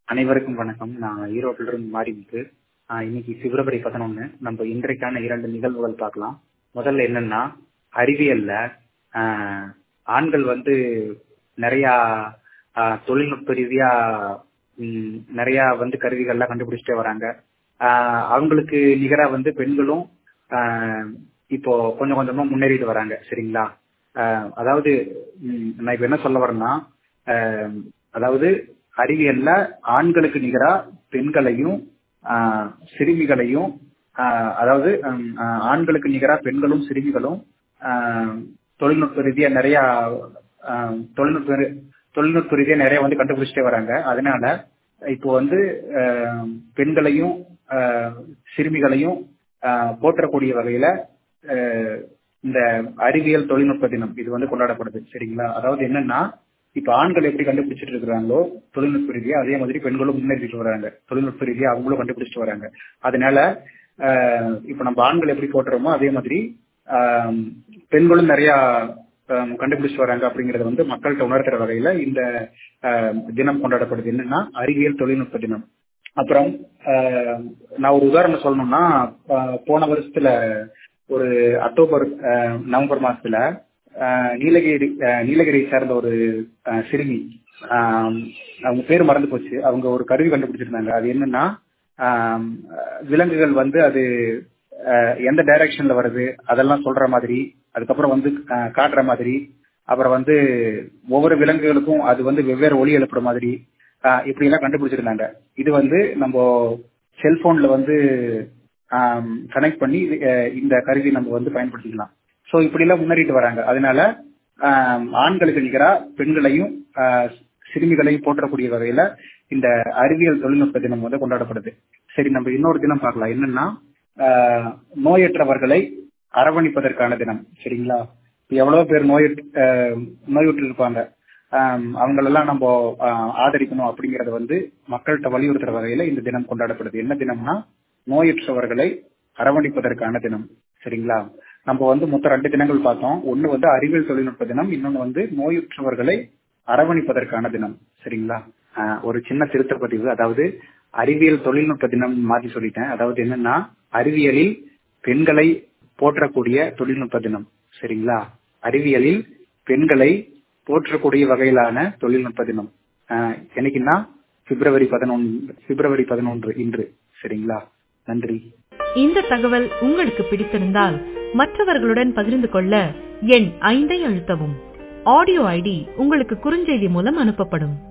அனைவருக்கும் வணக்கம் நான் ஈரோட்டில இருந்து மாறிமுத்து ஆஹ் இன்னைக்கு பிப்ரவரி பதினொன்னு நம்ம இன்றைக்கான இரண்டு நிகழ்வுகள் பார்க்கலாம் முதல்ல என்னன்னா அறிவியல்ல ஆஹ் ஆண்கள் வந்து நிறைய ஆஹ் தொழில்நுட்ப ரீதியா ம், நிறைய வந்து கருவிகள்லாம் கண்டுபிடிச்சிட்டே வராங்க ஆஹ் அவங்களுக்கு நிகரா வந்து பெண்களும் ஆஹ் இப்போ கொஞ்சம் கொஞ்சமா முன்னேறிட்டு வராங்க சரிங்களா ஆஹ் அதாவது ம், நான் இப்ப என்ன சொல்ல வரேன்னா ஆஹ் அதாவது அறிவியல்ல ஆண்களுக்கு நிகரா பெண்களையும் ஆஹ் சிறுமிகளையும் ஆஹ் அதாவது ஹம், ஆஹ் ஆண்களுக்கு நிகரா பெண்களும் சிறுமிகளும் ஆஹ் தொழில்நுட்ப ரீதியா நிறைய ஆஹ் தொழில்நுட்ப ரீ- தொழில்நுட்ப ரீதியா நிறைய வந்து கண்டுபிடிச்சிட்டே வராங்க அதனால இப்போ வந்து ஆஹ் பெண்களையும் ஆஹ் சிறுமிகளையும் ஆஹ் போற்றக்கூடிய வகையில ஆஹ் இந்த அறிவியல் தொழில்நுட்ப தினம் இது வந்து கொண்டாடப்படுது சரிங்களா அதாவது என்னன்னா இப்ப ஆண்கள் எப்படி கண்டுபிடிச்சிட்டு இருக்கிறாங்களோ தொழில்நுட்ப ரீதியா அதே மாதிரி பெண்களும் முன்னேறிட்டு வராங்க தொழில்நுட்ப ரீதியா அவங்களும் கண்டுபிடிச்சிட்டு வராங்க அதனால ஆஹ் இப்ப நம்ம ஆண்கள் எப்படி போட்டுறோமோ அதே மாதிரி ஆஹ் பெண்களும் நிறைய ஆஹ் கண்டுபிடிச்சிட்டு வராங்க அப்படிங்கறத வந்து மக்கள்கிட்ட உணர்த்துற வகையில இந்த ஆஹ் தினம் கொண்டாடப்படுது என்னன்னா அறிவியல் தொழில்நுட்ப தினம் அப்புறம் ஆஹ் நான் ஒரு உதாரணம் சொல்லணும்னா ஆஹ் போன வருஷத்துல ஒரு அக்டோபர் ஆஹ் நவம்பர் மாசத்துல ஆஹ் நீலகிரி ஆஹ் நீலகிரியை சேர்ந்த ஒரு ஆஹ் சிறுமி ஆஹ் அவங்க பேர் மறந்து போச்சு அவங்க ஒரு கருவி கண்டுபிடிச்சிருந்தாங்க அது என்னன்னா ஆஹ் விலங்குகள் வந்து அது ஆஹ் எந்த டைரக்ஷன்ல வருது அதெல்லாம் சொல்ற மாதிரி அதுக்கப்புறம் வந்து ஆஹ் காட்டுற மாதிரி அப்புறம் வந்து ஒவ்வொரு விலங்குகளுக்கும் அது வந்து வெவ்வேறு ஒளி எழுப்புற மாதிரி ஆஹ் இப்படி எல்லாம் கண்டுபிடிச்சிருந்தாங்க இது வந்து நம்ம செல்போன்ல வந்து கனெக்ட் பண்ணி அஹ் இந்த கருவி நம்ம வந்து பயன்படுத்திக்கலாம் ஸோ இப்படி எல்லாம் முன்னேறிட்டு வராங்க அதனால ஆஹ் ஆண்களுக்கு நிகரா பெண்களையும் ஆஹ் சிறுமிகளையும் போற்றக்கூடிய வகையில இந்த அறிவியல் தொழில்நுட்ப தினம் வந்து கொண்டாடப்படுது சரி நம்ம இன்னொரு தினம் பார்க்கலாம் என்னன்னா ஆஹ் நோயற்றவர்களை அரவணைப்பதற்கான தினம் சரிங்களா இப்ப எவ்வளவு பேர் நோயற்று ஆஹ் நோயுற்று இருப்பாங்க ஆஹ் அவங்களெல்லாம் நம்ம ஆஹ் ஆதரிக்கணும் அப்படிங்கறத வந்து மக்கள்கிட்ட வலியுறுத்துற வகையில இந்த தினம் கொண்டாடப்படுது என்ன தினம்னா நோயற்றவர்களை அரவணைப்பதற்கான தினம் சரிங்களா நம்ம வந்து மொத்தம் ரெண்டு தினங்கள் பார்த்தோம் ஒன்னு வந்து அறிவியல் தொழில்நுட்ப தினம் இன்னொன்னு வந்து நோயுற்றவர்களை அரவணைப்பதற்கான தினம் சரிங்களா ஆஹ் ஒரு சின்ன திருத்த பதிவு அதாவது அறிவியல் தொழில்நுட்ப தினம் மாற்றி சொல்லிட்டேன் அதாவது என்னன்னா அறிவியலில் பெண்களை போற்றக்கூடிய தொழில்நுட்ப தினம் சரிங்களா அறிவியலில் பெண்களை போற்றக்கூடிய வகையிலான தொழில்நுட்ப தினம் ஆஹ் என்னைக்குன்னா பிப்ரவரி பதினொன்று பிப்ரவரி பதினொன்று இன்று சரிங்களா நன்றி இந்த தகவல் உங்களுக்கு பிடித்திருந்தால் மற்றவர்களுடன் பகிர்ந்து கொள்ள எண் ஐந்தை அழுத்தவும் ஆடியோ ஐடி உங்களுக்கு குறுஞ்செய்தி மூலம் அனுப்பப்படும்